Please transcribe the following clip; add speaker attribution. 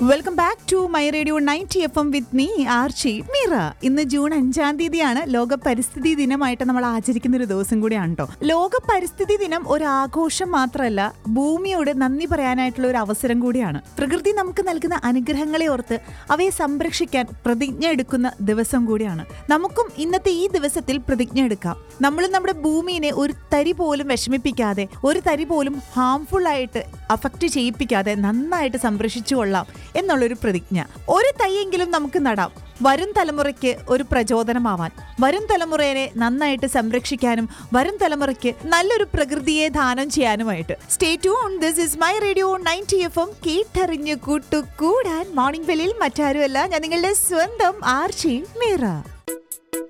Speaker 1: welcome back to my radio ninety F M with me RJ Meera ഇന്ന് June അഞ്ചാം തീയതിയാണ് ലോക പരിസ്ഥിതി ദിനമായിട്ട് നമ്മൾ ആചരിക്കുന്ന ഒരു ദിവസം കൂടിയാണ് കേട്ടോ ലോക പരിസ്ഥിതി ദിനം ഒരു ആഘോഷം മാത്രമല്ല ഭൂമിയോട് നന്ദി പറയാനായിട്ടുള്ള ഒരു അവസരം കൂടിയാണ് പ്രകൃതി നമുക്ക് നൽകുന്ന അനുഗ്രഹങ്ങളെ ഓർത്ത് അവയെ സംരക്ഷിക്കാൻ പ്രതിജ്ഞ എടുക്കുന്ന ദിവസം കൂടിയാണ് നമുക്കും ഇന്നത്തെ ഈ ദിവസത്തിൽ പ്രതിജ്ഞ എടുക്കാം നമ്മൾ നമ്മുടെ ഭൂമിയെ ഒരു തരി പോലും വിഷമിപ്പിക്കാതെ ഒരു തരി പോലും ഹാംഫുൾ ആയിട്ട് അഫക്റ്റ് ചെയ്യിപ്പിക്കാതെ നന്നായിട്ട് സംരക്ഷിച്ചു കൊള്ളാം എന്നുള്ളൊരു പ്രതിജ്ഞ ഒരു തൈയെങ്കിലും നമുക്ക് നടാം വരും തലമുറയ്ക്ക് ഒരു പ്രചോദനമാവാൻ വരും തലമുറയെ നന്നായിട്ട് സംരക്ഷിക്കാനും വരും തലമുറയ്ക്ക് നല്ലൊരു പ്രകൃതിയെ ദാനം ചെയ്യാനുമായിട്ട് സ്റ്റേ ടു on this is my radio ninety F M കേട്ടറിഞ്ഞ് കൂട്ടു കൂടാൻ മോർണിംഗ് വെല്ലിൽ മറ്റാരുമല്ല ഞാൻ നിങ്ങളുടെ സ്വന്തം ആർച്ചി മീറ